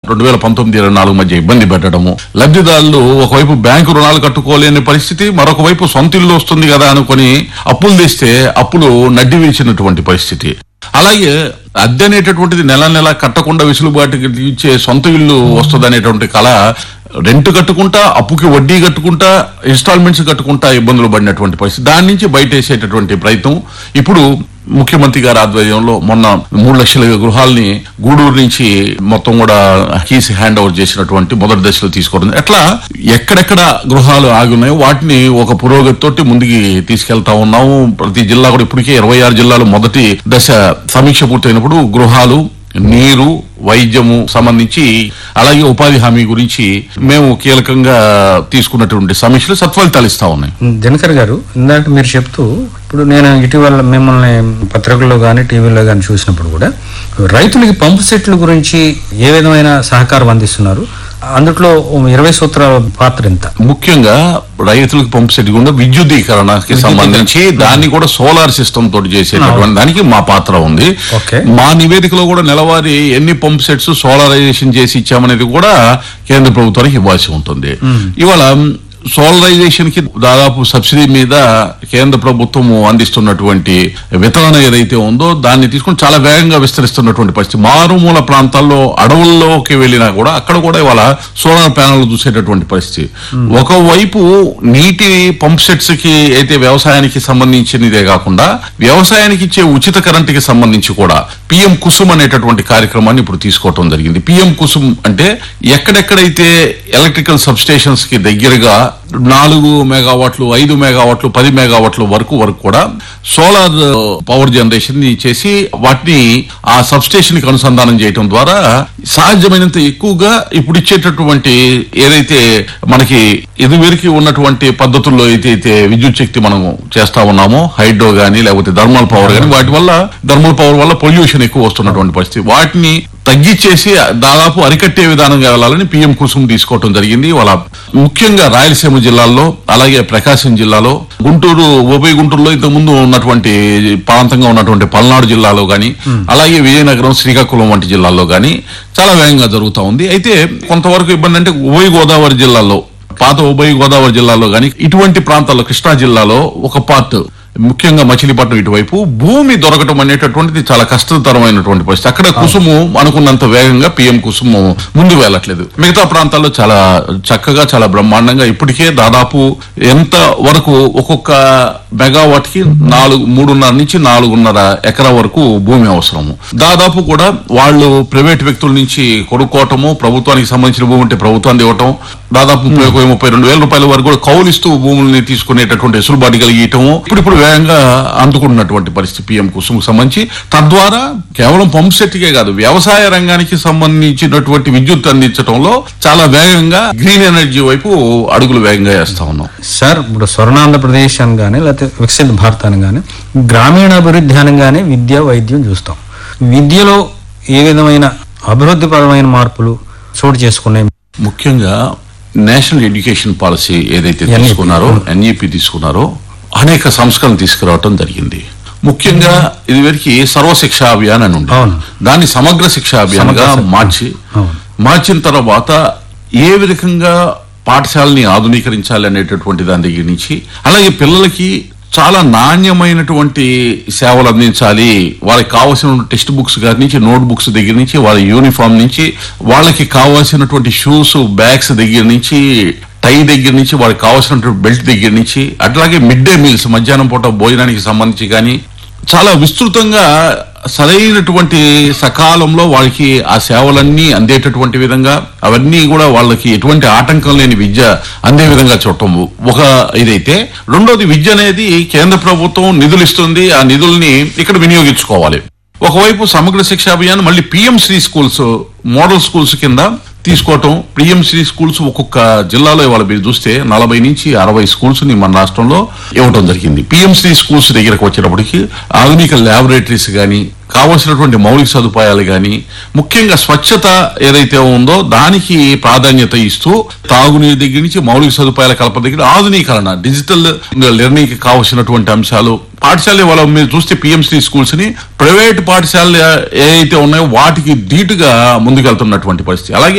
రెండు వేల పంతొమ్మిది ఇరవై నాలుగు మధ్య ఇబ్బంది పెట్టడము లబ్ధిదారులు ఒకవైపు బ్యాంకు రుణాలు కట్టుకోలేని పరిస్థితి మరొక వైపు సొంత ఇల్లు వస్తుంది కదా అనుకుని అప్పులు తెస్తే అప్పులు నడ్డి విరిచినటువంటి పరిస్థితి అలాగే అద్దె అనేటటువంటిది నెల నెల కట్టకుండా వెసులుబాటుకి ఇచ్చే సొంత ఇల్లు వస్తుంది అనేటువంటి కళ రెంట్ కట్టుకుంటా అప్పుకి వడ్డీ కట్టుకుంటా ఇన్స్టాల్మెంట్స్ కట్టుకుంటా ఇబ్బందులు పడినటువంటి పరిస్థితి దాని నుంచి బయటేసేటటువంటి ప్రయత్నం ఇప్పుడు ముఖ్యమంత్రి గారి ఆధ్వర్యంలో మొన్న మూడు లక్షల గృహాల్ని గూడూరు నుంచి మొత్తం కూడా కీస్ హ్యాండ్ ఓవర్ చేసినటువంటి మొదటి దశలో తీసుకోవడం ఎట్లా ఎక్కడెక్కడ గృహాలు ఆగి ఉన్నాయో వాటిని ఒక పురోగతితోటి ముందుకి తీసుకెళ్తా ఉన్నాము ప్రతి జిల్లా కూడా ఇప్పటికే ఇరవై ఆరు జిల్లాలు మొదటి దశ సమీక్ష పూర్తయినప్పుడు గృహాలు నీరు వైద్యము సంబంధించి అలాగే ఉపాధి హామీ గురించి మేము కీలకంగా తీసుకున్నటువంటి సమీక్షలు సత్ఫలితాలు ఇస్తా ఉన్నాయి దినకర్ గారు ఇందాక మీరు చెప్తూ ఇప్పుడు నేను ఇటీవల మిమ్మల్ని పత్రికల్లో కానీ టీవీలో కానీ చూసినప్పుడు కూడా రైతులకి పంపు సెట్ల గురించి ఏ విధమైన సహకారం అందిస్తున్నారు అందుట్లో ఇరవై సూత్రాల పాత్ర ఎంత ముఖ్యంగా రైతులకు పంపు సెట్ గుండా విద్యుదీకరణకి సంబంధించి దాన్ని కూడా సోలార్ సిస్టమ్ తోటి చేసేటటువంటి దానికి మా పాత్ర ఉంది ఓకే. మా నివేదికలో కూడా నెలవారీ ఎన్ని పంప్ సెట్స్ సోలారైజేషన్ చేసి ఇచ్చామనేది కూడా కేంద్ర ప్రభుత్వానికి ఇవ్వాల్సి ఉంటుంది ఇవాళ సోలరైజేషన్ కి దాదాపు సబ్సిడీ మీద కేంద్ర ప్రభుత్వం అందిస్తున్నటువంటి వితరణ ఏదైతే ఉందో దాన్ని తీసుకుని చాలా వేగంగా విస్తరిస్తున్నటువంటి పరిస్థితి మారుమూల ప్రాంతాల్లో అడవుల్లోకి వెళ్ళినా కూడా అక్కడ కూడా ఇవాళ సోలార్ ప్యానల్ చూసేటటువంటి పరిస్థితి ఒకవైపు నీటి పంప్ సెట్స్ కి అయితే వ్యవసాయానికి సంబంధించినదే కాకుండా వ్యవసాయానికి ఇచ్చే ఉచిత కరెంటుకి సంబంధించి కూడా పిఎం కుసుమ్ అనేటటువంటి కార్యక్రమాన్ని ఇప్పుడు తీసుకోవటం జరిగింది పిఎం కుసుమ్ అంటే ఎక్కడెక్కడైతే ఎలక్ట్రికల్ సబ్ స్టేషన్స్ కి దగ్గరగా నాలుగు మెగావాట్లు ఐదు మెగావాట్లు పది మెగావాట్ల వరకు వరకు కూడా సోలార్ పవర్ జనరేషన్ ని చేసి వాటిని ఆ సబ్ స్టేషన్ కి అనుసంధానం చేయటం ద్వారా సాధ్యమైనంత ఎక్కువగా ఇప్పుడు ఇచ్చేటటువంటి ఏదైతే మనకి ఇదివరకు ఉన్నటువంటి పద్ధతుల్లో అయితే విద్యుత్ శక్తి మనం చేస్తా ఉన్నామో హైడ్రో గానీ లేకపోతే థర్మల్ పవర్ గానీ వాటి వల్ల థర్మల్ పవర్ వల్ల పొల్యూషన్ ఎక్కువ వస్తున్నటువంటి పరిస్థితి వాటిని తగ్గించేసి దాదాపు అరికట్టే విధానంగా వెళ్ళాలని పిఎం కుసుమ్ తీసుకోవటం జరిగింది వాళ్ళ ముఖ్యంగా రాయలసీమ జిల్లాల్లో అలాగే ప్రకాశం జిల్లాలో గుంటూరు ఉభయ గుంటూరులో ఇంతకు ముందు ఉన్నటువంటి ప్రాంతంగా ఉన్నటువంటి పల్నాడు జిల్లాలో గాని అలాగే విజయనగరం శ్రీకాకుళం వంటి జిల్లాల్లో గాని చాలా వేగంగా జరుగుతా ఉంది అయితే కొంతవరకు ఇబ్బంది అంటే ఉభయ గోదావరి జిల్లాలో పాత ఉభయ గోదావరి జిల్లాలో గాని ఇటువంటి ప్రాంతాల్లో కృష్ణా జిల్లాలో ఒక పార్ట్ ముఖ్యంగా మచిలీపట్నం ఇటువైపు భూమి దొరకటం అనేటటువంటిది చాలా కష్టతరమైనటువంటి పరిస్థితి అక్కడ కుసుము అనుకున్నంత వేగంగా పిఎం కుసుము ముందు వెళ్ళట్లేదు మిగతా ప్రాంతాల్లో చాలా చక్కగా చాలా బ్రహ్మాండంగా ఇప్పటికే దాదాపు ఎంత వరకు ఒక్కొక్క మెగావాట్ కి నాలుగు మూడున్నర నుంచి నాలుగున్నర ఎకరా వరకు భూమి అవసరము దాదాపు కూడా వాళ్ళు ప్రైవేట్ వ్యక్తుల నుంచి కొనుక్కోవటము ప్రభుత్వానికి సంబంధించిన భూమి ఉంటే ప్రభుత్వాన్ని ఇవ్వటం దాదాపు ముప్పై ముప్పై రెండు వేల రూపాయల వరకు కూడా కౌలిస్తూ భూముల్ని తీసుకునేటటువంటి వెసులుబాటు కలిగియటము ఇప్పుడు ఇప్పుడు వేగంగా అందుకుంటున్నటువంటి పరిస్థితి పిఎం కుసుమ్ సంబంధించి తద్వారా కేవలం పంప్ సెట్కే కాదు వ్యవసాయ రంగానికి సంబంధించినటువంటి విద్యుత్ అందించడంలో చాలా వేగంగా గ్రీన్ ఎనర్జీ వైపు అడుగులు వేగంగా వేస్తా ఉన్నాం సార్ ఇప్పుడు స్వర్ణాంధ్రప్రదేశ్ అని కానీ లేకపోతే వికసిత భారత్ అని కానీ గ్రామీణాభివృద్ధి అనగానే విద్య వైద్యం చూస్తాం విద్యలో ఏ విధమైన అభివృద్ధిపరమైన మార్పులు చోటు చేసుకున్నాయి ముఖ్యంగా నేషనల్ ఎడ్యుకేషన్ పాలసీ ఏదైతే NEP. తీసుకున్నారో ఎన్ఈపి తీసుకున్నారో అనేక సంస్కరణలు తీసుకురావటం జరిగింది ముఖ్యంగా ఇది వరకు సర్వశిక్ష అభియాన్ అని ఉంది అవును. దాన్ని సమగ్ర శిక్ష అభియాన్ గా సమగ్ర శిక్ష. మార్చి అవును. మార్చిన తర్వాత ఏ విధంగా పాఠశాలని ఆధునీకరించాలి అనేటటువంటి దాని దగ్గర నుంచి అలాగే పిల్లలకి చాలా నాణ్యమైనటువంటి సేవలు అందించాలి వాళ్ళకి కావాల్సిన టెక్స్ట్ బుక్స్ గారి నుంచి నోట్ బుక్స్ దగ్గర నుంచి వాళ్ళ యూనిఫామ్ నుంచి వాళ్ళకి కావాల్సినటువంటి షూస్ బ్యాగ్స్ దగ్గర నుంచి టై దగ్గర నుంచి వాళ్ళకి కావాల్సినటువంటి బెల్ట్ దగ్గర నుంచి అట్లాగే మిడ్ డే మీల్స్ మధ్యాహ్నం పూట భోజనానికి సంబంధించి కానీ చాలా విస్తృతంగా సరైనటువంటి సకాలంలో వాళ్ళకి ఆ సేవలన్నీ అందేటటువంటి విధంగా అవన్నీ కూడా వాళ్ళకి ఎటువంటి ఆటంకం లేని విద్య అందే విధంగా చూడటం ఒక ఇదైతే రెండోది విద్య అనేది కేంద్ర ప్రభుత్వం నిధులు ఇస్తుంది ఆ నిధుల్ని ఇక్కడ వినియోగించుకోవాలి ఒకవైపు సమగ్ర శిక్ష అభియాన్ మళ్ళీ PM Shri schools model schools కింద తీసుకోవటం పిఎం శ్రీ స్కూల్స్ ఒక్కొక్క జిల్లాలో ఇవాళ మీరు చూస్తే నలభై నుంచి అరవై స్కూల్స్ ని మన రాష్ట్రంలో ఇవ్వటం జరిగింది పిఎం శ్రీ స్కూల్స్ దగ్గరకు వచ్చేటప్పటికి ఆధునిక ల్యాబొరేటరీస్ కానీ కావలసినటువంటి మౌలిక సదుపాయాలు కానీ ముఖ్యంగా స్వచ్ఛత ఏదైతే ఉందో దానికి ప్రాధాన్యత ఇస్తూ తాగునీరు దగ్గర నుంచి మౌలిక సదుపాయాల కల్పన దగ్గర ఆధునీకరణ డిజిటల్ లెర్నింగ్ కి కావలసినటువంటి అంశాలు పాఠశాల వాళ్ళ మీరు చూస్తే పిఎంసీ స్కూల్స్ ని ప్రైవేట్ పాఠశాలలు ఏవైతే ఉన్నాయో వాటికి ధీటుగా ముందుకెళ్తున్నటువంటి పరిస్థితి అలాగే